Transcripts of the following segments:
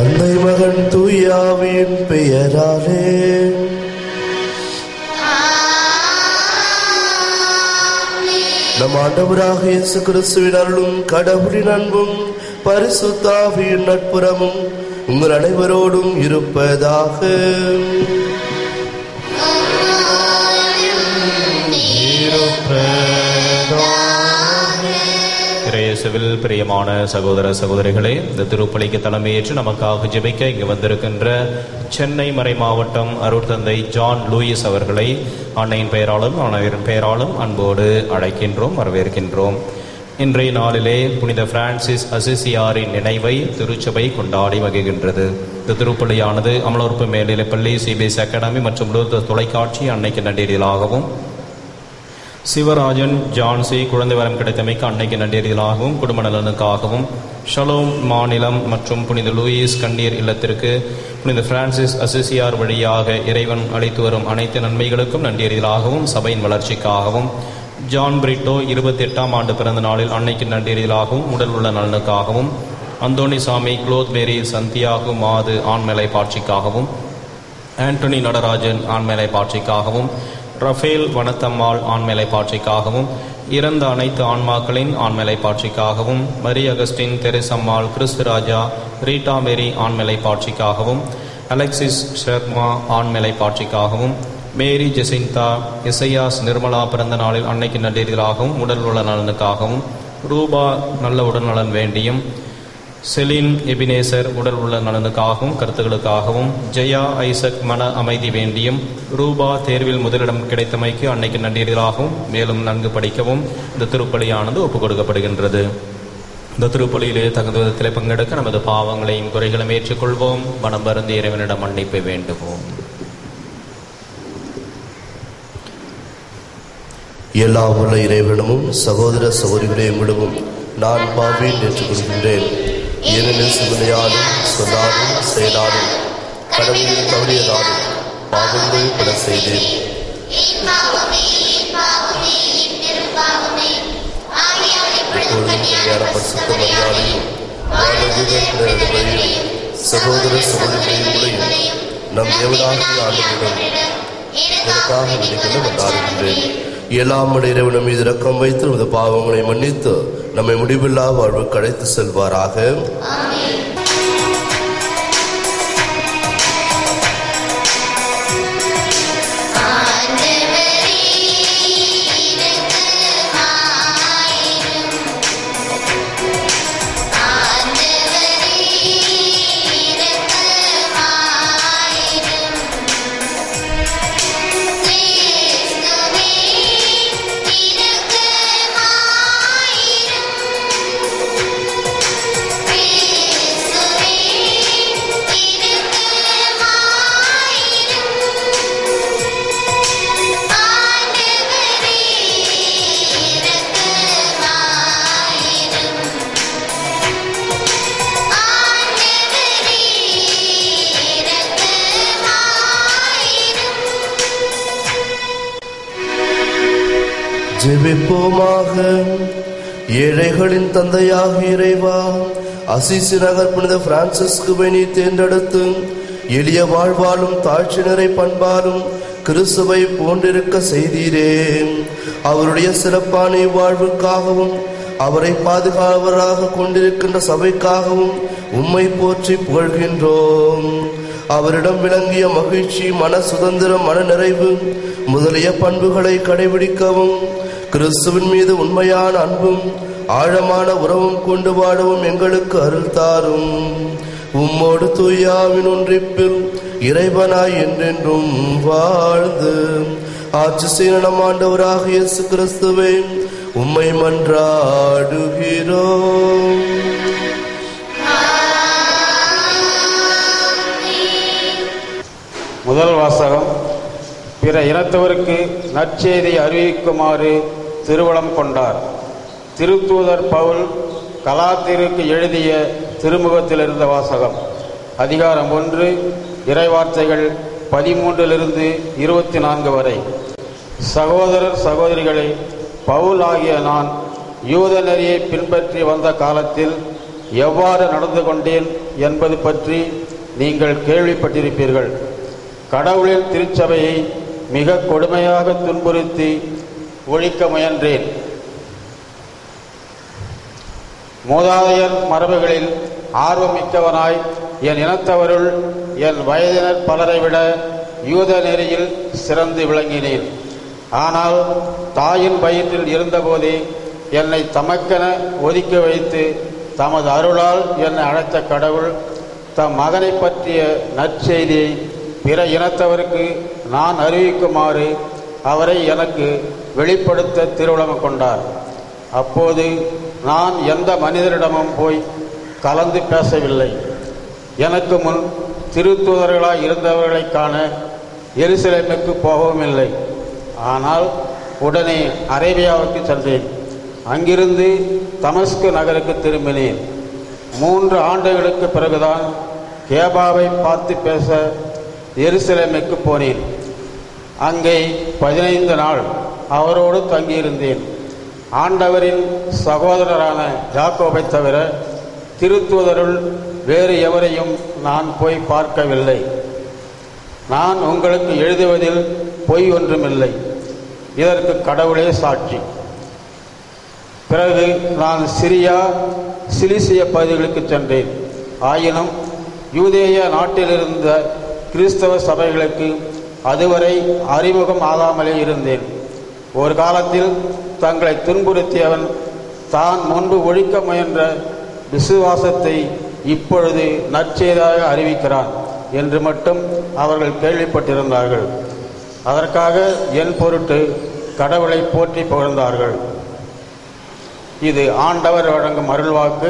தந்தை மகன் தூயாவின் பெயராலே நம் ஆண்டவராக இயேசு கிறிஸ்துவின் அருளும் கடவுளின் அன்பும் பரிசுத்தாவியின் நட்புறமும் உங்கள் அனைவரோடும் இருப்பதாக இறையேசுவில் பிரியமான சகோதர சகோதரிகளே இந்த திருப்பலிக்கு தலைமையேற்று நமக்காக ஜெபிக்க இங்கு வந்திருக்கின்ற சென்னை மறை மாவட்டம் அருட்தந்தை ஜான் லூயிஸ் அவர்களை அன்னையின் பெயராலும் அனைவரின் பெயராலும் அன்போடு அழைக்கின்றோம் வரவேற்கின்றோம் இன்றைய நாளிலே புனித பிரான்சிஸ் அசிசியாரின் நினைவை திருச்சபை கொண்டாடி மகிழ்கின்றது இந்த திருப்பலியானது அமலோற்பு மேல்நிலைப்பள்ளி சிபிஎஸ் அகாடமி மற்றும் லூர்து தொலைக்காட்சி அன்னைக்கு நன்றீரிலாகவும் சிவராஜன் ஜான்சி குழந்தை வரம் கிடைத்தமைக்கு அன்னைக்கு நன்றீர்களாகவும் குடும்ப நலனுக்காகவும் ஷலோம் மாநிலம் மற்றும் புனித லூயிஸ் கண்ணீர் இல்லத்திற்கு புனித பிரான்சிஸ் அசிசியார் வழியாக இறைவன் அளித்து வரும் அனைத்து நன்மைகளுக்கும் நன்றீர்களாகவும் சபையின் வளர்ச்சிக்காகவும் ஜான் பிரிட்டோ இருபத்தி எட்டாம் ஆண்டு பிறந்த நாளில் அன்னைக்கு நன்றீர்களாகவும் உடல் உள்ள நலனுக்காகவும் அந்தோணி சாமி குளோத் மேரி சந்தியாகு மாது ஆண்மலை பாட்சிக்காகவும் ஆண்டனி நடராஜன் ஆண்மேலை பாட்சிக்காகவும் ரஃபேல் வனத்தம்மாள் ஆண்மேலை பாட்சிக்காகவும் இறந்த அனைத்து ஆன்மாக்களின் ஆண்மேலை பாட்சிக்காகவும் Mari Augustine Therasammal Kristhuraja Rita Mary ஆண்மேலை பாட்சிக்காகவும் அலெக்சிஸ் ஷர்மா ஆண்மேலை பாட்சிக்காகவும் மேரி ஜெசிந்தா இசையாஸ் நிர்மலா பிறந்த நாளில் அன்னைக்கு நன்றீர்களாகவும் உடல் உள்ள நலனுக்காகவும் ரூபா நல்ல உடல்நலன் வேண்டியும் செலின் எபினேசர் உடல் உள்ள நலனுக்காகவும் கருத்துக்களுக்காகவும் ஜெயா ஐசக் மன அமைதி வேண்டியும் ரூபா தேர்வில் முதலிடம் கிடைத்தமைக்கு அன்னைக்கு நன்றீர்களாகவும் மேலும் நன்கு படிக்கவும் இந்த திருப்பலியானது ஒப்புக் கொடுக்கப்படுகின்றது இந்த திருப்பலியிலே தகுந்த விதத்தில் பங்கெடுக்க நமது பாவங்களையும் குறைகளும் ஏற்றுக்கொள்வோம் மனம் வருந்தி இறைவனிடம் மன்னிப்பை வேண்டுவோம் எல்லா உள்ள இறைவனமும் சகோதர சகோதரிகளையும் விடவும் நான் பாவின் ஏற்றுக்கொள்கின்றேன் ஏனெனில் சிவனையாலும் சொல்லாலும் செயலாலும் கடவுளில் தவறியதாலும் பாவங்கள் பல செய்தேன் எப்பொழுதும் கல்யாண பரிசுத்த மரியாதையும் வாழ்வதையும் சகோதர சகோதரிகளையும் நம் தேவனாகிய ஆண்டுகளிடம் எனக்காக விதிகளை கொண்டாடுகின்றேன் எல்லாம் இறைவனம் மீது இரக்கம் வைத்து நமது பாவங்களை மன்னித்து நம்மை முடிவில்லா வாழ்வுக்கு அழைத்து செல்வாராக ஜெபிப்போமாக ஏழைகளின் தந்தையாக இறைவா அசிசி நகர் புனித பிரான்சிஸ்குவை நீ தேர்ந்தெடுத்து எளிய வாழ்வாலும் தாழ்ச்சினரை பண்பாலும் கிறிஸ்துவை போன்றிருக்க செய்தீரே அவருடைய சிறப்பான வாழ்வுக்காகவும் அவரை பாதுகாவராக கொண்டிருக்கின்ற சபைக்காகவும் உம்மை போற்றி புகழ்கின்றோம் அவரிடம் விளங்கிய மகிழ்ச்சி மன சுதந்திரம் மன நிறைவு முதலிய பண்புகளை கடைபிடிக்கவும் கிறிஸ்துவின் மீது உண்மையான அன்பும் ஆழமான உறவும் கொண்டு வாழவும் எங்களுக்கு அருள் தாரும் உம்மோடு தூயாவின் ஒன்றிப்பில் இறைவனாய் என்றென்றும் வாழ்ந்து ஆட்சி செய்ய நம் ஆண்டவராக இயேசு கிறிஸ்துவே உம்மை மன்றாடுகிறோம் முதல் வாசகம் பிற இனத்தவருக்கு நற்செய்தி அறிவிக்குமாறு திருவளம் கொண்டார் திருத்தூதர் பவுல் கலாத்திற்கு எழுதிய திருமுகத்தில் இருந்த வாசகம் அதிகாரம் ஒன்று இறைவார்த்தைகள் பதிமூன்றிலிருந்து இருபத்தி நான்கு வரை சகோதரர் சகோதரிகளை பவுல் ஆகிய நான் யூத நெறியை பின்பற்றி வந்த காலத்தில் எவ்வாறு நடந்து கொண்டேன் என்பது பற்றி நீங்கள் கேள்விப்பட்டிருப்பீர்கள் கடவுளின் திருச்சபையை மிக கொடுமையாக துன்புறுத்தி ஒழிக்க முயன்றேன் மூதாதையர் மரபுகளில் ஆர்வமிக்கவனாய் என் இனத்தவருள் என் வயதினர் பலரை விட யூத நெறியில் சிறந்து விளங்கினேன் ஆனால் தாயின் வயிற்றில் இருந்தபோதே என்னை தமக்கென ஒதுக்கி வைத்து தமது அருளால் என்னை அழைத்த கடவுள் தம் மகனை பற்றிய நற்செய்தியை பிற இனத்தவருக்கு நான் அறிவிக்குமாறு அவரை எனக்கு வெளிப்படுத்த திருவுளம் கொண்டார் அப்போது நான் எந்த மனிதரிடமும் போய் கலந்து பேசவில்லை எனக்கு முன் திருத்தூதர்களாய் இருந்தவர்களைக் காண எருசலேமுக்கு போகவும் இல்லை ஆனால் உடனே அரேபியாவுக்கு சென்றேன் அங்கிருந்து தமஸ்கு நகருக்கு திரும்பினேன் மூன்று ஆண்டுகளுக்கு பிறகுதான் கேபாவை பார்த்து பேச எருசலேமுக்கு போனேன் அங்கே பதினைந்து நாள் அவரோடு தங்கியிருந்தேன் ஆண்டவரின் சகோதரரான ஜாக்கோபை தவிர திருத்துவதருள் வேறு எவரையும் நான் போய் பார்க்கவில்லை நான் உங்களுக்கு எழுதுவதில் பொய் ஒன்றுமில்லை இதற்கு கடவுளே சாட்சி பிறகு நான் சிரியா சிலிசிய பகுதிகளுக்கு சென்றேன் ஆயினும் யூதேய நாட்டிலிருந்த கிறிஸ்தவ சபைகளுக்கு அதுவரை அறிமுகம் ஆகாமலே இருந்தேன் ஒரு காலத்தில் தங்களை துன்புறுத்தியவன் தான் முன்பு ஒழிக்க முயன்ற விசுவாசத்தை இப்பொழுது நற்செய்தாக அறிவிக்கிறான் என்று மட்டும் அவர்கள் கேள்விப்பட்டிருந்தார்கள் அதற்காக என் பொருட்டு கடவுளை போற்றி புகழ்ந்தார்கள் இது ஆண்டவர் வழங்கும் அருள்வாக்கு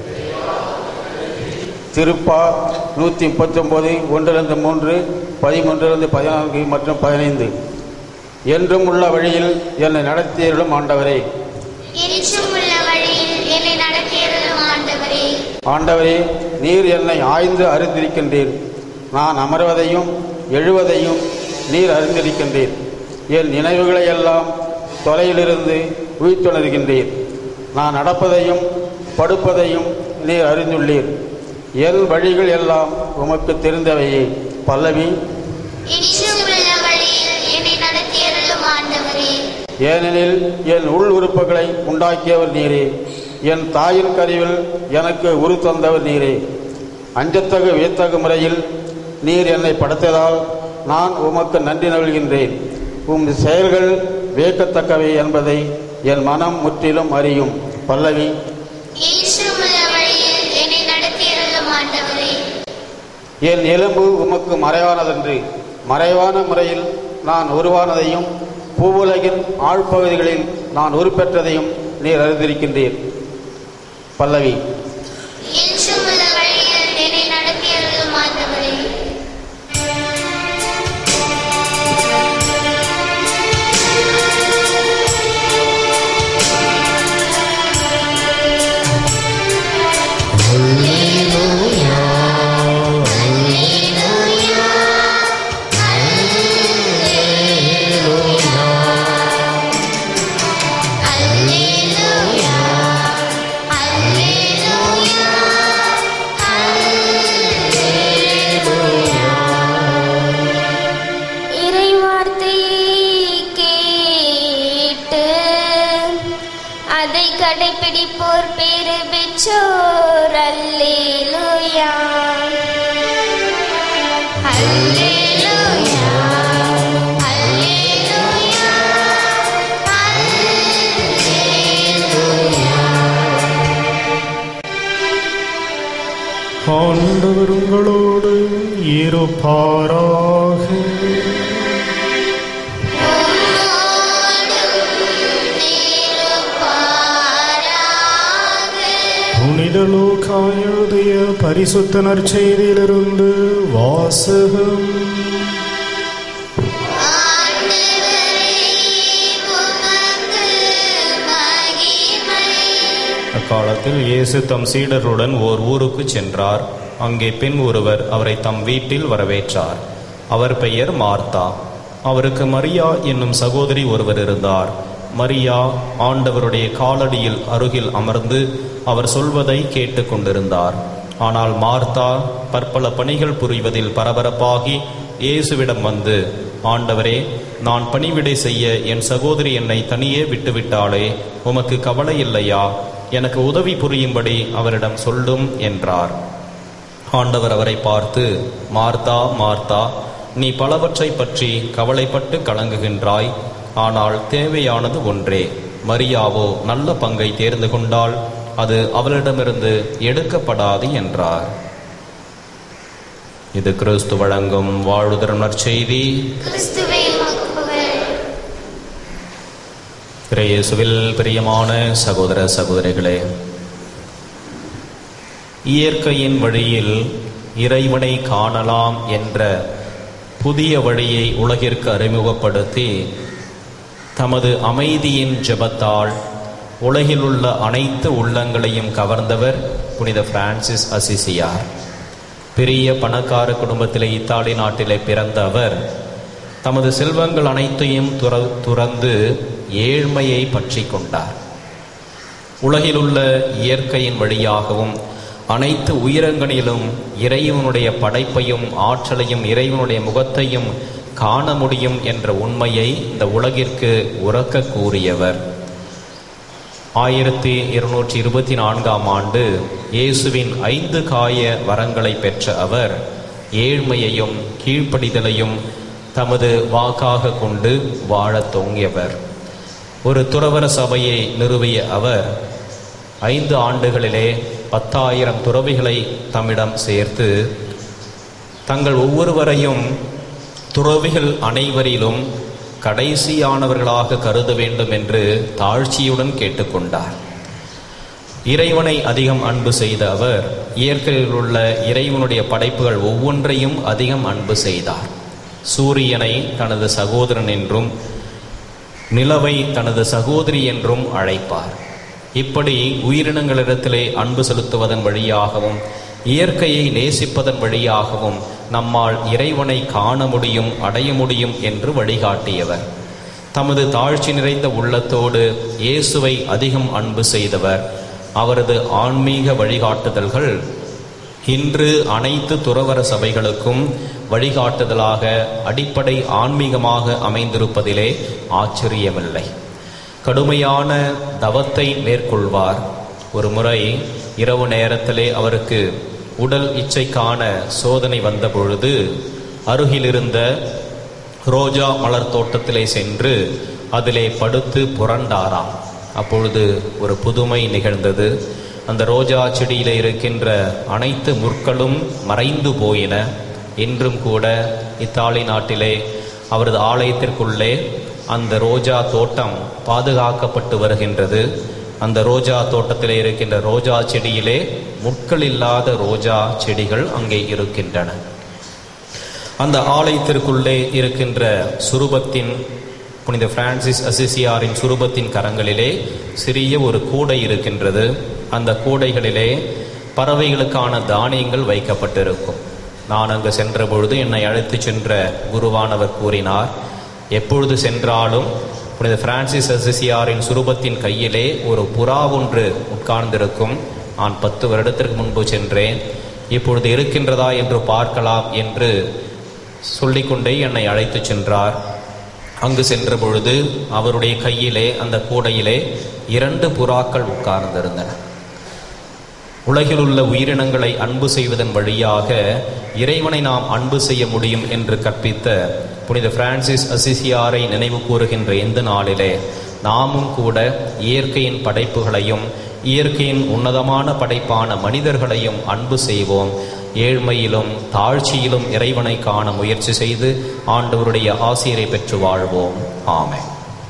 திருப்பா நூற்றி முப்பத்தொம்போது ஒன்றிலிருந்து மூன்று பதிமூன்றிலிருந்து பதினான்கு மற்றும் பதினைந்து என்றும் உள்ள வழியில் என்னை நடத்தியர்களும் ஆண்டவரே என்றும் உள்ள வழியில் என்னை நடத்தியருளும் ஆண்டவரே ஆண்டவரே நீர் என்னை ஆய்ந்து அறிந்திருக்கின்றீர் நான் அமர்வதையும் எழுவதையும் நீர் அறிந்திருக்கின்றீர் என் நினைவுகளை எல்லாம் தொலையிலிருந்து உயிர்த்துணர்கின்றீர் நான் நடப்பதையும் படுப்பதையும் நீர் அறிந்துள்ளீர் என் வழிகள் எல்லாம் உமக்கு தெரிந்தவையே பல்லவி என்றும் உள்ள வழியில் என்னை நடத்தியருளும் ஆண்டவரே ஏனெனில் என் உள் உறுப்புகளை உண்டாக்கியவர் நீரே என் தாயின் கருவில் எனக்கு உரு தந்தவர் நீரே அஞ்சத்தகு வியத்தகு முறையில் நீர் என்னை படைத்ததால் நான் உமக்கு நன்றி நல்கின்றேன் உம் செயல்கள் வியக்கத்தக்கவை என்பதை என் மனம் முற்றிலும் அறியும் பல்லவி என்றும் உள்ள வழியில் என்னை நடத்தியருளும் ஆண்டவரே என் எலும்பு உமக்கு மறைவானதன்று மறைவான முறையில் நான் உருவானதையும் பூவுலகின் ஆழ்பகுதிகளில் நான் உருப்பெற்றதையும் நீர் அறிந்திருக்கின்றீர் பல்லவி என்றும் உள்ள வழியில் என்னை நடத்தியருளும் ஆண்டவரே அல்லேலூயா அல்லேலூயா இறைவார்த்தையை கேட்டு அதை கடைபிடிப்போர் பேரு பெற்றோர் அல்லேலூயா அல்லேலூயா அல்லேலூயா ஆண்டவர் உங்களோடு இருப்பாராக புனித லூக்காய் எழுதிய பரிசுத்த நற்செய்தியிலிருந்து வாசகம் அக்காலத்தில் இயேசு தம் சீடருடன் ஓர் ஊருக்கு சென்றார் அங்கே பெண் ஒருவர் அவரை தம் வீட்டில் வரவேற்றார் அவர் பெயர் மார்த்தா அவருக்கு மரியா என்னும் சகோதரி ஒருவர் இருந்தார் மரியா ஆண்டவருடைய காலடியில் அருகில் அமர்ந்து அவர் சொல்வதை கேட்டுக் கொண்டிருந்தார் ஆனால் மார்த்தா பற்பல பணிகள் புரிவதில் பரபரப்பாகி இயேசுவிடம் வந்து ஆண்டவரே நான் பணிவிடை செய்ய என் சகோதரி என்னை தனியே விட்டுவிட்டாளே உமக்கு கவலை இல்லையா எனக்கு உதவி புரியும்படி அவரிடம் சொல்லும் என்றார் ஆண்டவர் அவரை பார்த்து மார்த்தா மார்த்தா நீ பலவற்றை பற்றி கவலைப்பட்டு கலங்குகின்றாய் ஆனால் தேவையானது ஒன்றே மரியாவோ நல்ல பங்கை தேர்ந்து கொண்டால் அது அவளிடமிருந்து எடுக்கப்படாது என்றார் இது கிறிஸ்து வழங்கும் வாழ்வுதரும் நற்செய்தி கிறிஸ்துவே உமக்கு புகழ் இயேசுவில் பிரியமான சகோதர சகோதரிகளே இயற்கையின் வழியில் இறைவனை காணலாம் என்ற புதிய வழியை உலகிற்கு அறிமுகப்படுத்தி தமது அமைதியின் ஜெபத்தால் உலகில் உள்ள அனைத்து உள்ளங்களையும் கவர்ந்தவர் புனித பிரான்சிஸ் அசிசியார் பெரிய பணக்கார குடும்பத்திலே இத்தாலி நாட்டிலே பிறந்த அவர் தமது செல்வங்கள் அனைத்தையும் துற துறந்து ஏழ்மையை பற்றி கொண்டார் உலகிலுள்ள இயற்கையின் வழியாகவும் அனைத்து உயிரங்களிலும் இறைவனுடைய படைப்பையும் ஆற்றலையும் இறைவனுடைய முகத்தையும் காண முடியும் என்ற உண்மையை இந்த உலகிற்கு உறக்க கூறியவர் ஆயிரத்தி இருநூற்றி இருபத்தி நான்காம் ஆண்டு இயேசுவின் ஐந்து காய வரங்களை பெற்ற அவர் ஏழ்மையையும் கீழ்ப்படிதலையும் தமது வாக்காக கொண்டு வாழத் தொங்கியவர் ஒரு துறவர சபையை நிறுவிய அவர் ஐந்து ஆண்டுகளிலே பத்தாயிரம் துறவிகளை தம்மிடம் சேர்த்து தங்கள் ஒவ்வொருவரையும் துறவிகள் அனைவரிலும் கடைசியானவர்களாக கருத வேண்டும் என்று தாழ்ச்சியுடன் கேட்டுக்கொண்டார் இறைவனை அதிகம் அன்பு செய்த அவர் இயற்கையில் உள்ள இறைவனுடைய படைப்புகள் ஒவ்வொன்றையும் அதிகம் அன்பு செய்தார் சூரியனை தனது சகோதரன் என்றும் நிலவை தனது சகோதரி என்றும் அழைப்பார் இப்படி உயிரினங்களிடத்திலே அன்பு செலுத்துவதன் வழியாகவும் இயற்கையை நேசிப்பதன் வழியாகவும் நம்மால் இறைவனை காண முடியும் அடைய முடியும் என்று வழிகாட்டியவர் தமது தாழ்ச்சி நிறைந்த உள்ளத்தோடு இயேசுவை அதிகம் அன்பு செய்தவர் அவரது ஆன்மீக வழிகாட்டுதல்கள் இன்று அனைத்து துறவர சபைகளுக்கும் வழிகாட்டுதலாக அடிப்படை ஆன்மீகமாக அமைந்திருப்பதிலே ஆச்சரியமில்லை கடுமையான தவத்தை மேற்கொள்வார் ஒரு முறை இரவு நேரத்திலே அவருக்கு உடல் இச்சைக்கான சோதனை வந்த பொழுது அருகிலிருந்த ரோஜா மலர் தோட்டத்திலே சென்று அதிலே படுத்து புரண்டாராம் அப்பொழுது ஒரு புதுமை நிகழ்ந்தது அந்த ரோஜா செடியிலே இருக்கின்ற அனைத்து முற்களும் மறைந்து போயின இன்றும் கூட இத்தாலி நாட்டிலே அவரது ஆலயத்திற்குள்ளே அந்த ரோஜா தோட்டம் பாதுகாக்கப்பட்டு வருகின்றது அந்த ரோஜா தோட்டத்திலே இருக்கின்ற ரோஜா செடியிலே முட்கள் இல்லாத ரோஜா செடிகள் அங்கே இருக்கின்றன அந்த ஆலயத்திற்குள்ளே இருக்கின்ற சுரூபத்தின் புனித பிரான்சிஸ் அசிசியாரின் சுரூபத்தின் கரங்களிலே சிறிய ஒரு கூடை இருக்கின்றது அந்த கூடைகளிலே பறவைகளுக்கான தானியங்கள் வைக்கப்பட்டிருக்கும் நான் அங்கு சென்ற பொழுது என்னை அழைத்து சென்ற குருவானவர் கூறினார் எப்பொழுது சென்றாலும் புனித பிரான்சிஸ் அசிசியாரின் சுரூபத்தின் கையிலே ஒரு புறா ஒன்று உட்கார்ந்திருக்கும் நான் பத்து வருடத்திற்கு முன்பு சென்றேன் இப்பொழுது இருக்கின்றதா என்று பார்க்கலாம் என்று சொல்லிக்கொண்டே என்னை அழைத்து சென்றார் அங்கு சென்ற பொழுது அவருடைய கையிலே அந்த கூடையிலே இரண்டு புறாக்கள் உட்கார்ந்திருந்தன உலகில் உள்ள உயிரினங்களை அன்பு செய்வதன் வழியாக இறைவனை நாம் அன்பு செய்ய முடியும் என்று கற்பித்த புனித பிரான்சிஸ் அசிசியாரை நினைவு கூறுகின்ற இந்த நாளிலே நாமும் கூட இயற்கையின் படைப்புகளையும் இயற்கையின் உன்னதமான படைப்பான மனிதர்களையும் அன்பு செய்வோம் ஏழ்மையிலும் தாழ்ச்சியிலும் இறைவனை காண முயற்சி செய்து ஆண்டவருடைய ஆசிரியரை பெற்று வாழ்வோம் ஆமென்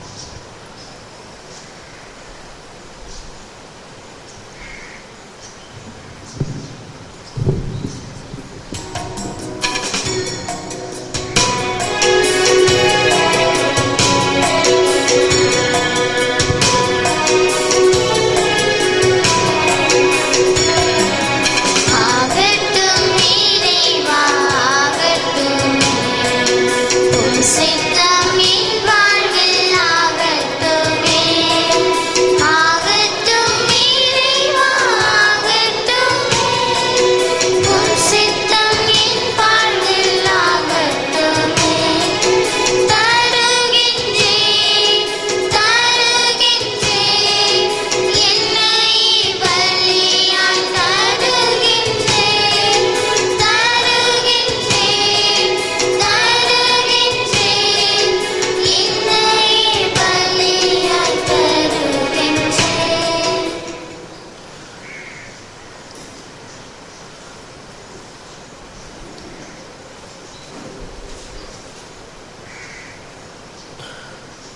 ஆகட்டும் இறைவா ஆகட்டும் உம் சித்தம் என் வாழ்வில்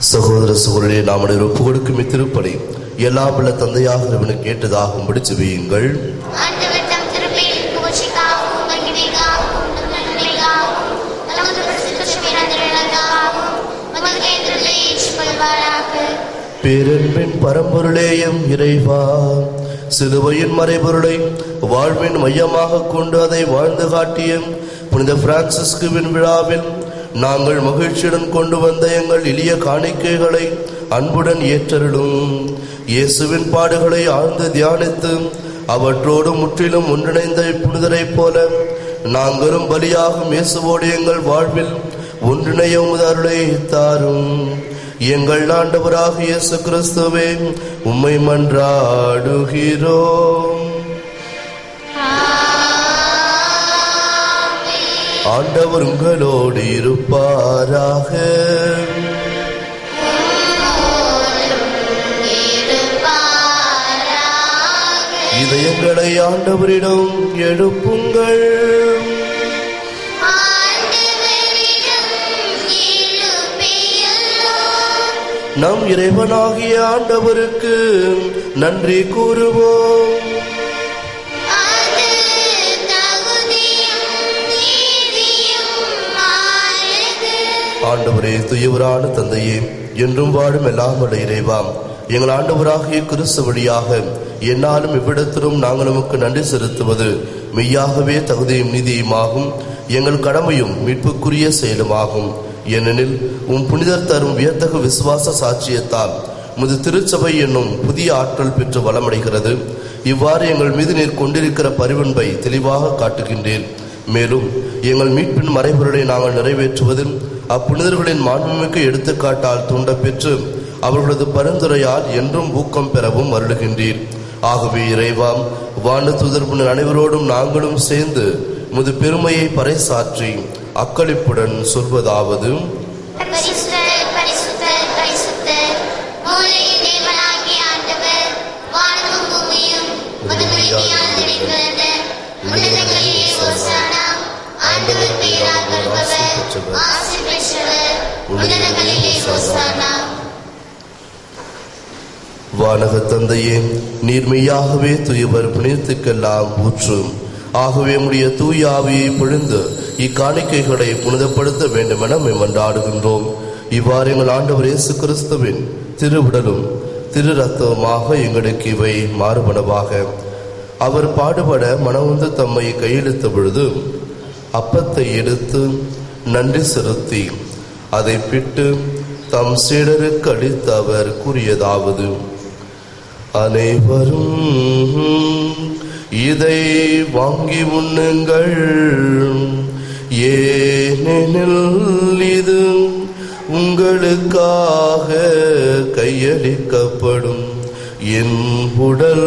சகோதர சகோதரே நாம் ஒப்பு கொடுக்கும் இத்திருப்பலை எல்லா பல தந்தையாக இவனுக்கு கேட்டதாகும்படி செவியுங்கள் ஆண்டவர் தம் திருப்பெயரின் புகழ்ச்சிக்காகவும் மகிமைக்காகவும் நம் நன்மைக்காகவும் நமது பிரசித்த சுவிரந்திரனுக்காகவும் நமது கேந்திரத்தை ஏற்றுக்கொள்வாராக பேரன்பின் பரம்பொருளேயும் இறைவா சிலுவையின் மறைபொருளை வாழ்வின் மையமாக கொண்டு அதை வாழ்ந்து காட்டிய புனித பிரான்சிஸ்குவின் விழாவில் நாங்கள் மகிழ்ச்சியுடன் கொண்டு வந்த எங்கள் எளிய காணிக்கைகளை அன்புடன் ஏற்றருளும் இயேசுவின் பாடுகளை ஆழ்ந்து தியானித்து அவற்றோடு முற்றிலும் ஒன்றிணைந்த புனிதரைப் போல நாங்களும் பலியாகும் இயேசுவோடு எங்கள் வாழ்வில் ஒன்றிணைய உமது அருளை தாரும் எங்கள் ஆண்டவராக இயேசு கிறிஸ்துவே உம்மை மன்றாடுகிறோம் ஆண்டவர் உங்களோடு இருப்பாராக இதயங்களை ஆண்டவரிடம் எழுப்புங்கள் ஆண்டவரிடம் எழுப்பியுள்ளோம். நம் இறைவனாகிய ஆண்டவருக்கு நன்றி கூறுவோம் அது தகுதியும் நீதியுமானது. ஆண்டவரே துயவரான தந்தையே என்றும் வாழும் எல்லாம் வல்ல இறைவாம் எங்கள் ஆண்டவராகிய கிறிஸ்து வழியாக என்னாலும் இவ்விடத்திலும் நாங்கள் நமக்கு நன்றி செலுத்துவது மெய்யாகவே தகுதியும் நீதியுமாகும் எங்கள் கடமையும் மீட்புக்குரிய செயலுமாகும் ஏனெனில் உம் புனிதர் தரும் வியத்தகு விசுவாச சாட்சியத்தால் முது திருச்சபை என்னும் புதிய ஆற்றல் பெற்று வளமடைகிறது இவ்வாறு எங்கள் மீது நீர் கொண்டிருக்கிற பரிவன்பை தெளிவாக காட்டுகின்றேன் மேலும் எங்கள் மீட்பின் மறைபொருளை நாங்கள் நிறைவேற்றுவதில் அப்புனிதர்களின் மாண்புமிக்க எடுத்துக்காட்டால் தூண்டப் பெற்று அவர்களது பரிந்துரையால் என்றும் ஊக்கம் பெறவும் அருளுகின்றீர் ஆகவே இறைவாம் வான தூதர்புணர் அனைவரோடும் நாங்களும் சேர்ந்து முது பெருமையை பறைசாற்றி அக்களிப்புடன் சொல்வதாவது பரிசுத்தர், பரிசுத்தர், பரிசுத்தர். மூலையின் தேவனாகிய ஆண்டவர், வானமும் பூமியும் உமது மகிமையால் நிறைந்துள்ளது. உன்னதங்களிலே ஓசானா. ஆண்டவர் பெயரால் வருபவர், ஆசி பெற்றவர். உன்னதங்களிலே ஓசானா. வானக தந்தையே நீர் மெய்யாகவே தூயவர் புனிதத்துக்கெல்லாம் ஊற்றும் ஆகவே உடைய தூய ஆவியை பொழிந்து இக்காணிக்கைகளை புனிதப்படுத்த வேண்டுமென மேமண்டாடுகின்றோம் இவ்வாறு எங்கள் ஆண்டவர் இயேசு கிறிஸ்துவின் திருவுடலும் திரு ரத்தமாக எங்களுக்கு இவை மாறுபனவாக அவர் பாடுபட மனமுந்து தம்மை கையெழுத்த பொழுது அப்பத்தை எடுத்து நன்றி செலுத்தி அதை பிட்டு தம் சீடருக்கு அளித்து அவர் கூறியதாவது அனைவரும் இதை வாங்கி உண்ணுங்கள் ஏனெனில் இது உங்களுக்காக கையளிக்கப்படும் என் உடல்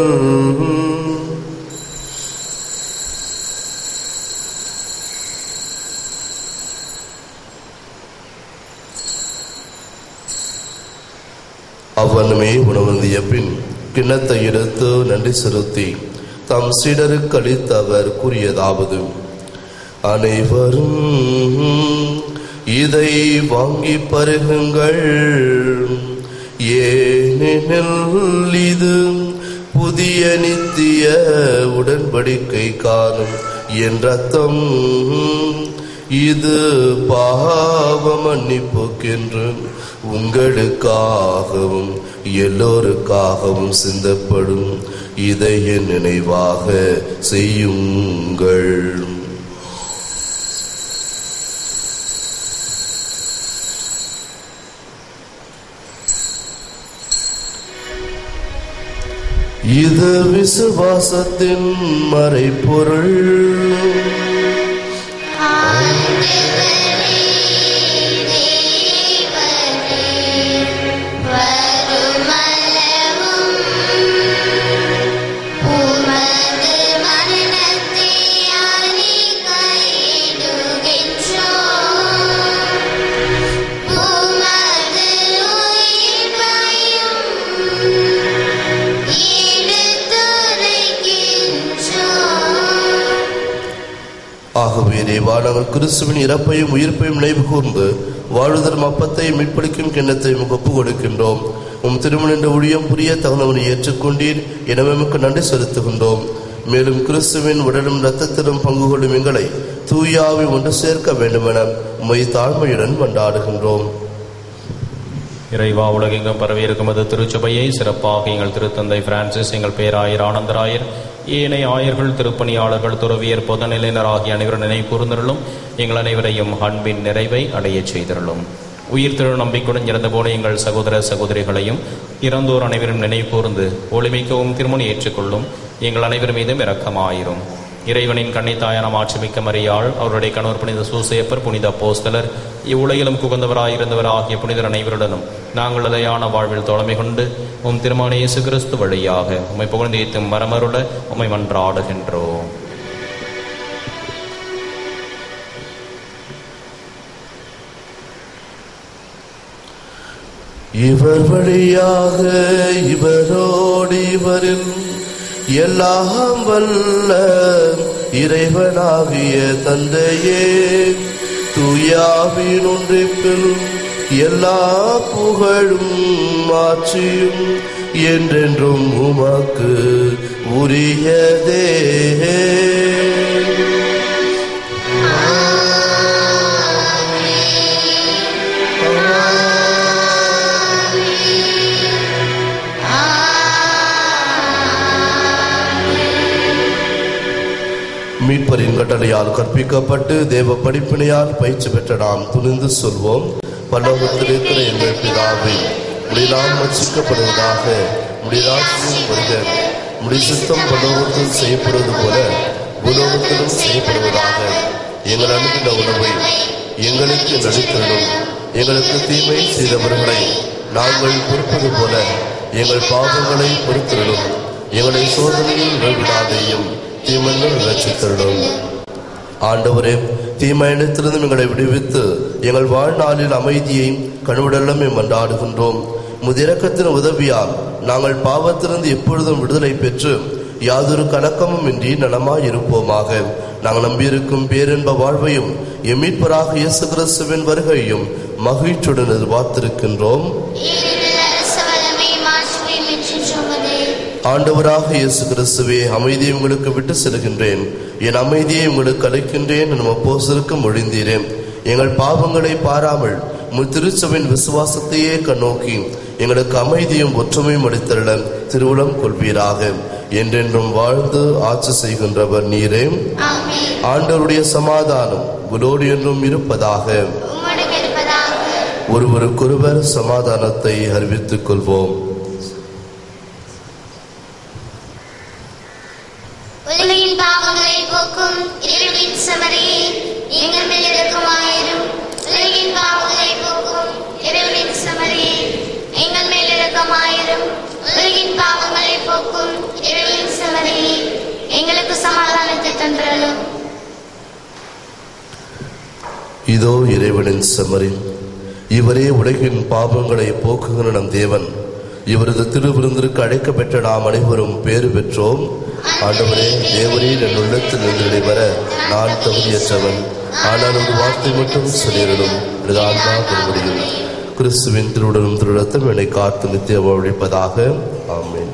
அவ்வண்ணமே உணவந்திய பின் கிண்ணத்தை எடுத்து நன்றி செலுத்தி தம் சீடருக்கு அளித்து அவர் கூறியதாவது அனைவரும் இதை வாங்கி பருகுங்கள் ஏனெனில் இது புதிய நித்திய உடன்படிக்கை காணும் என் ரத்தம் இது பாவ மன்னிப்புக்கென்று உங்களுக்காகவும் எல்லோருக்காகவும் சிந்தப்படும் இதை என் நினைவாக செய்யுங்கள் இது விசுவாசத்தின் மறைப்பொருள் வருமளவும் உமது மரணத்தை அறிக்கையிடுகின்றோம். உமது உயிர்ப்பையும் எடுத்துரைக்கின்றோம். ஆகவே தேவா நாங்கள் கிறிஸ்துவின் இறப்பையும் உயிர்ப்பையும் நினைவு கூர்ந்து வாழ்தரும் அப்பத்தை மீட்பளிக்கும் கிண்ணத்தை உமக்கு ஒப்புக் கொடுக்கின்றோம் உம் திருமண ஊழியம் புரிய தகுந்தவனை ஏற்றுக்கொண்டீர் எனவே உமக்கு நன்றி செலுத்துகின்றோம் மேலும் கிறிஸ்துவின் உடலும் இரத்தத்திலும் பங்கு கொள்ளும் எங்களை தூயாவி ஒன்று சேர்க்க வேண்டுமென உம்மை தாழ்மையுடன் கொண்டாடுகின்றோம் இறைவா உலகெங்கும் பரவியிருக்கும் அது திருச்சபையை சிறப்பாக எங்கள் திருத்தந்தை பிரான்சிஸ் எங்கள் பேராயர் ஆனந்தராயர் ஏனைய ஆயர்கள் திருப்பணியாளர்கள் துறவியர் பொதுநிலையினர் ஆகிய அனைவரும் நினைவு கூர்ந்தருளும் எங்கள் அனைவரையும் அன்பின் நிறைவை அடையச் செய்தருளும் உயிர் திரு நம்பிக்கையுடன் இறந்து போன எங்கள் சகோதர சகோதரிகளையும் இறந்தோர் அனைவரும் நினைவு கூர்ந்து ஒளிமிக்கவும் திருமணி ஏற்றுக்கொள்ளும் எங்கள் அனைவர் மீதும் இரக்கமாயிரும் இறைவனின் கன்னித்தாயான மாட்சிமிக்க மரியாள் அவருடைய கணவர் புனித சூசையப்பர் புனித போஸ்தலர் இவ்வுலகிலும் குகந்தவராயிருந்தவர் ஆகிய புனிதர் அனைவருடனும் நாங்கள் நிலையான வாழ்வில் தோழமை கொண்டு உம் திருமண இயேசு கிறிஸ்து வழியாக உம்மை புகழ்ந்து ஏத்தும் மரமருள உம்மை மன்றாடுகின்றோம் இவர் வழியாக இவரோடு இவரில் எல்லாம் வல்ல இறைவனாகிய தந்தையே தூயாவின் ஒன்றிப்பில் எல்லா புகழும் மாட்சியும் என்றென்றும் உமக்கு உரியதே மீட்பரின் கட்டளையால் கற்பிக்கப்பட்டு தேவ படிப்பினையால் பயிற்சி பெற்ற நாம் துணிந்து சொல்வோம் பல்லவத்தில் இருக்கிற எங்கள் பிதாவே முடியலாம் வச்சிக்கப்படுவதாக முடியாட்சியும் வருக முடி சுத்தம் பல்லவத்தில் செய்யப்படுவது போல பூலோகத்திலும் செய்யப்படுவதாக எங்கள் அனுப்பின உணவை எங்களுக்கு நடித்தரும் எங்களுக்கு தீமை செய்தவர்களை நாங்கள் பொறுப்பது போல எங்கள் பாவங்களை பொறுத்திருளும் எங்களை சோதனையில் விடாதையும் தீமன்கள் ரட்சித்தருளும் ஆண்டவரே தீமையிடத்திலிருந்து எங்களை விடுவித்து எங்கள் வாழ்நாளில் அமைதியையும் கணுவிடலும் மன்றாடுகின்றோம் முதிரக்கத்தின் உதவியால் நாங்கள் பாவத்திலிருந்து எப்பொழுதும் விடுதலை பெற்று யாதொரு கலக்கமும் இன்றி நலமாய் இருப்போமாக நாங்கள் நம்பியிருக்கும் பேரின்ப வாழ்வையும் எமீட்பராக இயேசு கிறிஸ்துவின் வருகையும் மகிழ்ச்சியுடன் எதிர்பார்த்திருக்கின்றோம் ஏனெனில் அரசு வல்லமை மாட்சிமை மிற்றி சுமதே ஆண்டவராக இயேசு கிறிஸ்துவே அமைதியை உங்களுக்கு விட்டு செல்கின்றேன் என் அமைதியை உங்களுக்கு அளிக்கின்றேன் எனும் அப்போசருக்கு மொழிந்தீரேன் எங்கள் பாவங்களை பாராமல் உம் திருச்சபையின் விசுவாசத்தையே கண்ணோக்கி எங்களுக்கு அமைதியும் ஒற்றுமையும் அளித்தருள திருவுளம் கொள்வீராக என்றென்றும் வாழ்ந்து ஆட்சி செய்கின்றவர் நீரே ஆமென் ஆண்டவருடைய சமாதானம் உலோடு என்றும் இருப்பதாக உம்மோடு இருப்பதாக ஒருவருக்கொருவர் சமாதானத்தை அறிவித்துக் கொள்வோம் உலகின் பாவங்களை போக்கும் இருளின் சமரியே எங்கள் மேல் இரக்கமாயிரும் உலகின் பாவங்களை போக்கும் இருளின் சமரியே எங்கள் மேல் இரக்கமாயிரும் உலகின் பாவங்களை போக்கும் இருளின் சமரியே எங்களுக்கு சமாதானத்தை தந்தரலும் இதோ இறைவனின் செம்மறி இவரே உலகின் பாவங்களை போக்குகிற நம் தேவன் இவரது திருவிருந்திற்கு அழைக்கப்பெற்ற நாம் அனைவரும் பேறு பெற்றோம் ஆண்டவரே தேவரே என் உள்ளத்தில் நின்று வர நான் தகுதியற்றவன் ஆனால் ஒரு வார்த்தை மட்டும் சொல்லிடணும் எனது ஆன்மா முடியும் கிறிஸ்துவின் திருவுடலும் திருடத்தும் என்னை காத்து நித்திய ஒழிப்பதாக ஆமென்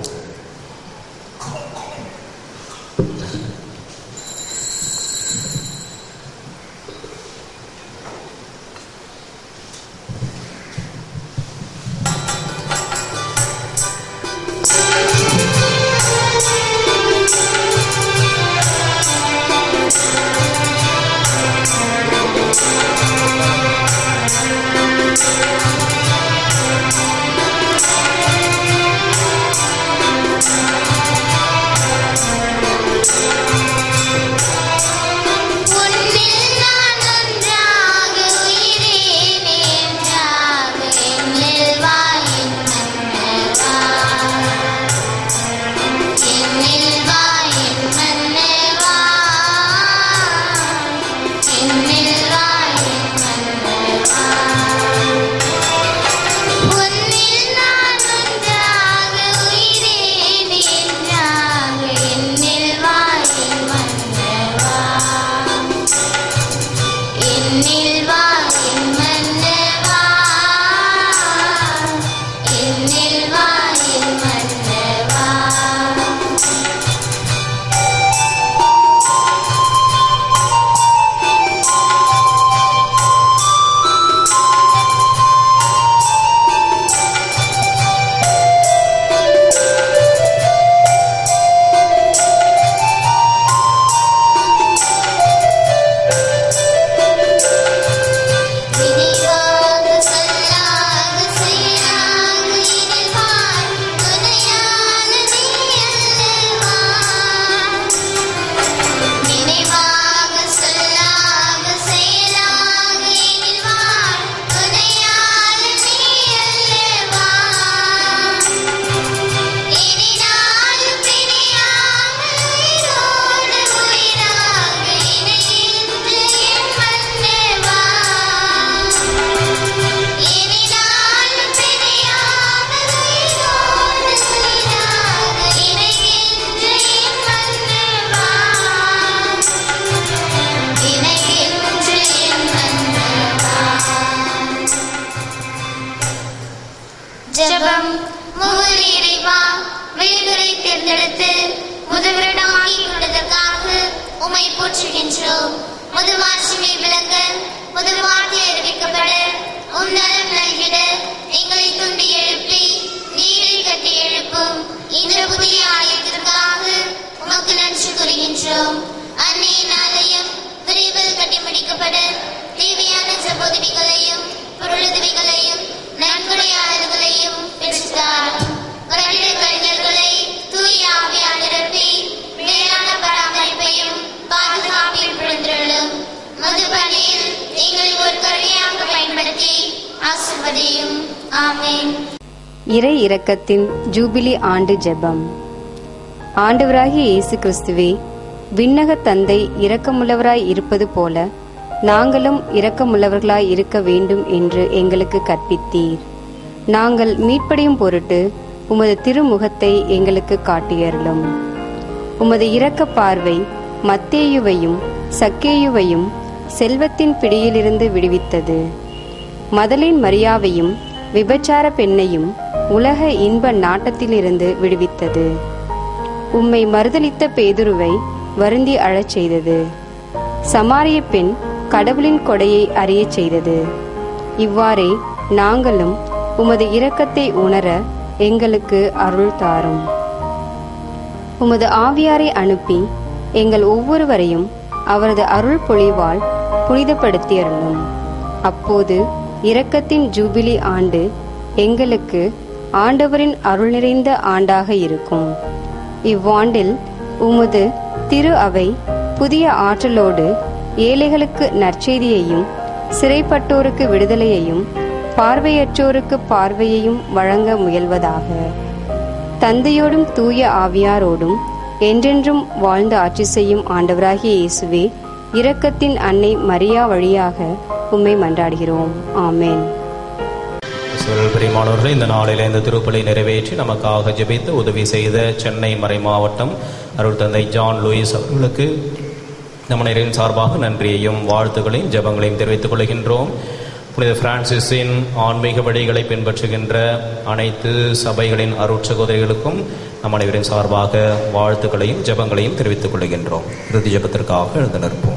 உன்னில் நான் ஒன்றாக உயிரேன் என்றாக என்னில் வா என் மன்னவா என்னில் வா என் மன்னவா என்னில் வா என் மன்னவா உன்னில் நான் ஒன்றாக உயிரேன் என்றாக என்னில் வா என் மன்னவா என்னில் வா என் மன்னவா முதலிடமாக்கி கொண்டதற்காக உமை போற்றுகின்றோம் முது மாட்சிமை விளங்க முது வார்த்தை அறிவிக்கப்பட உம் நலம் நல்கிட எங்களை துண்டி எழுப்பி நீரை கட்டி எழுப்பும் இந்த புதிய ஆலயத்திற்காக உமக்கு நன்றி கூறுகின்றோம் அன்னையின் ஆலயம் விரைவில் கட்டி முடிக்கப்பட தேவையான சகோதரிகளையும் பொருளுதவிகளையும் நன்கொடையாளர்களையும் பெற்றுத்தாரும் கட்டிட கலைஞர்களை தூய ஆவியால் நிரப்பி மேலான பராமரிப்பையும் பாதுகாப்பையும் பிறந்துள்ளும் மதுபணியில் எங்களை ஒரு கருவியாக பயன்படுத்தி ஆசிர்வதியும் ஆமென் இறை இரக்கத்தின் ஜூபிலி ஆண்டு ஜெபம் ஆண்டவராகிய இயேசு கிறிஸ்துவே விண்ணக தந்தை இரக்கமுள்ளவராய் இருப்பது போல நாங்களும் இரக்கமுள்ளவர்களாய் இருக்க வேண்டும் என்று எங்களுக்கு கற்பித்தீர் நாங்கள் மீட்படையும் பொருட்டு உமது திருமுகத்தை எங்களுக்கு காட்டியருளும் உமது இரக்க பார்வை மத்தேயுவையும் சக்கேயுவையும் செல்வத்தின் பிடியிலிருந்து விடுவித்தது மதலின் மரியாவையும் விபச்சார பெண்ணையும் உலக இன்ப நாட்டத்திலிருந்து விடுவித்தது உம்மை மறுதலித்த பேதுருவை வருந்தி அழச் செய்தது சமாரிய பெண் கடவுளின் கொடையை அறியச் செய்தது இவ்வாறே நாங்களும் உமது இரக்கத்தை உணர எங்களுக்கு அருள் தாரும் உமது ஆவியாரை அனுப்பி எங்கள் ஒவ்வொருவரையும் அவரது அருள் பொழிவால் புனிதப்படுத்தியருளும் அப்போது இரக்கத்தின் ஜூபிலி ஆண்டு எங்களுக்கு ஆண்டவரின் அருள் நிறைந்த ஆண்டாக இருக்கும் இவ்வாண்டில் உமது திரு அவை புதிய ஆற்றலோடு ஏழைகளுக்கு நற்செய்தியையும் சிறைப்பட்டோருக்கு விடுதலையையும் பார்வையற்றோருக்கு பார்வையையும் வழங்க முயல்வதாக தந்தையோடும் தூய ஆவியாரோடும் என்றென்றும் வாழ்ந்து ஆட்சி செய்யும் ஆண்டவராகிய இயேசுவே இரக்கத்தின் அன்னை மரியா வழியாக உம்மை மன்றாடுகிறோம் ஆமேன் சிவர்கள் பிரியமானவர்களே இந்த நாளில் இந்த திருப்பலி நிறைவேற்றி நமக்காக ஜெபித்து உதவி செய்த சென்னை மறை மாவட்டம் அருள் தந்தை ஜான் லூயிஸ் அவர்களுக்கு நம்மளின் சார்பாக நன்றியையும் வாழ்த்துக்களையும் ஜெபங்களையும் தெரிவித்துக் கொள்கின்றோம் புனித பிரான்சிஸின் ஆன்மீக வழிகளை பின்பற்றுகின்ற அனைத்து சபைகளின் அருட்சகோதரிகளுக்கும் நம் அனைவரின் சார்பாக வாழ்த்துக்களையும் ஜெபங்களையும் தெரிவித்துக் கொள்கின்றோம் இறுதி ஜெபத்திற்காக எழுந்து நிற்போம்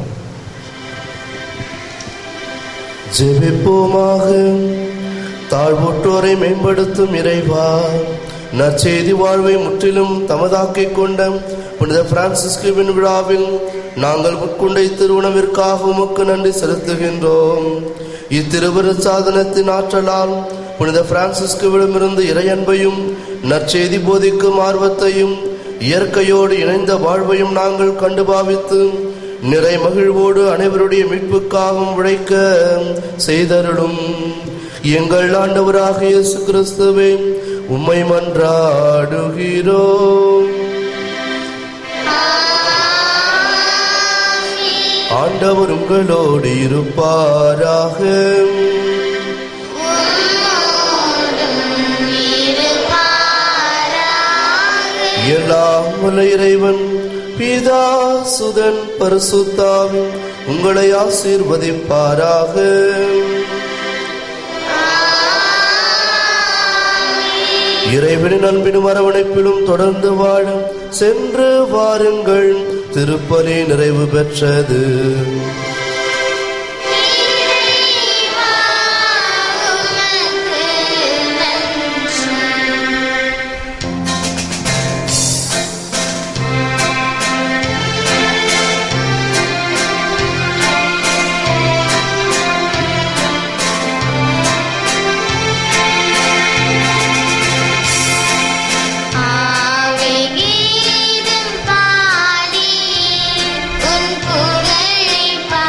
ஜெபிப்போமாக தாழ்வுற்றோரை மேம்படுத்தும் இறைவா நற்செய்தி வாழ்வை முற்றிலும் தமதாக்கிக் கொண்ட புனித பிரான்சிஸ்குவின் விழாவில் நாங்கள் உட்கொண்ட இத்திருவுணவிற்காக உமக்கு நன்றி செலுத்துகின்றோம் இத்திருவிரு சாதனத்தின் ஆற்றலால் புனித பிரான்சிஸ்குவிடமிருந்து இறையன்பையும் நற்செய்தி போதிக்கும் ஆர்வத்தையும் இயற்கையோடு இணைந்த வாழ்வையும் நாங்கள் கண்டு பாவித்து நிறை மகிழ்வோடு அனைவருடைய மீட்புக்காகவும் உழைக்க செய்தருளும் எங்கள் ஆண்டவராக இயேசு கிறிஸ்துவே உம்மை மன்றாடுகிறோம் ஆண்டவர் உங்களோடு இருப்பாராக எல்லாம் வல்ல இறைவன் பிதா சுதன் பரிசுத்தாவின் உங்களை ஆசீர்வதிப்பாராக இறைவனின் அன்பினும் அரவணைப்பிலும் தொடர்ந்து வாழ சென்று வாருங்கள் திருப்பலி நிறைவு பெற்றது ஆவே கீதம் பாடி உன் புகழை பா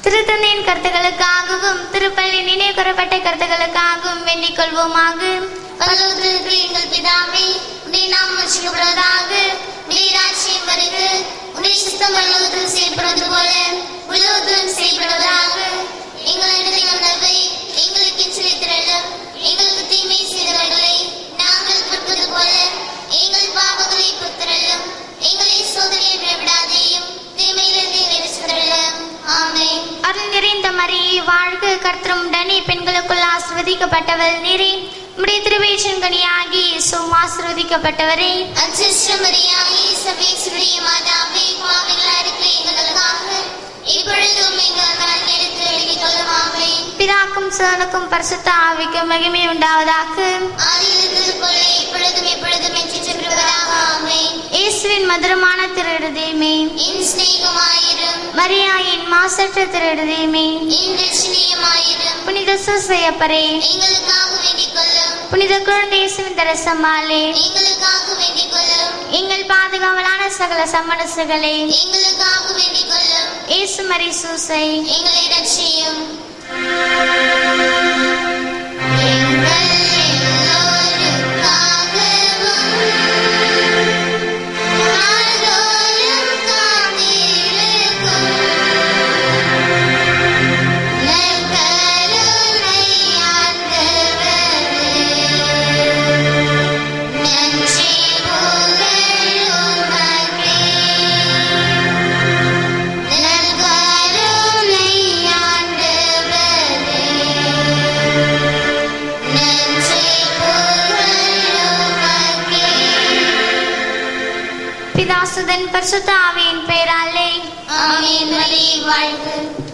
திருத்தந்தையின் கருத்துக்களுக்காகவும் திருப்பள்ளி நினைவு கூறப்பட்ட கருத்துக்களுக்காகவும் வேண்டிக் கொள்வோமாக பல்லவத்திற்கு எங்கள் பிதாவே உடைய நாம் வச்சிக்கப்படுவதாக உடைய ராட்சியம் வருக உடைய சித்தம் பல்லவத்தில் செய்யப்படுவது போல உலகத்திலும் செய்யப்படுவதாக எங்களிடத்தில் உணர்வை எங்களுக்கு செலுத்திரலும் எங்களுக்கு தீமை செய்தவர்களை நாங்கள் பொறுப்பது போல எங்கள் பாவங்களை பொறுத்தரலும் எங்களை சோதனையை விடவிடாதேயும் தீமையிலிருந்து எங்களை சுதரலும் ஆமென் அருள் நிறைந்த மரியே வாழ்க கர்த்தருடனே பெண்களுக்குள் ஆசிர்வதிக்கப்பட்டவள் நீரே உடைய திருவேற்றின் கனியாகி இயேசுவும் ஆசிர்வதிக்கப்பட்டவரே அச்சிஷ்டமரியாயே சபேசுடைய மாதாவே பாவிகளா இருக்கிற எங்களுக்காக இப்பொழுதும் எங்கள் மரண எடுத்து எழுதிக் கொள்ளுமாமே பிதாக்கும் சோனுக்கும் பரிசுத்த ஆவிக்கும் மகிமை உண்டாவதாக ஆதியிலிருந்தது போல இப்பொழுதும் எப்பொழுதும் என்று செல்வதாக ஆமென் இயேசுவின் மதுரமான திருடுதேமே என் சிநேகமாயிரும் மரியாயின் மாசற்ற திருடுதேமே என் ரட்சணியமாயிரும் புனித சுசையப்பரே எங்களுக்காக வேண்டிக் கொள்ளும் புனித குழந்தை இயேசுவின் தரசம்மாளே எங்களுக்காக வேண்டிக் கொள்ளும் எங்கள் பாதுகாவலான சகல சம்மனசுகளே எங்களுக்காக வேண்டிக் கொள்ளும் இயேசு மரி சூசை எங்களை ரட்சியும் எங்கள் எல்லோருக்காகவும் நாள்தோறும் காத்திருக்கும் நற்கருணை ஆண்டவரே, நன்றி புகழுமக்கே. நற்கருணை ஆண்டவரே, நன்றி புகழுமக்கே. பிதாசுதன் பரிசுத்த ஆவியின் பெயராலே ஆமென் மரியே வாழ்க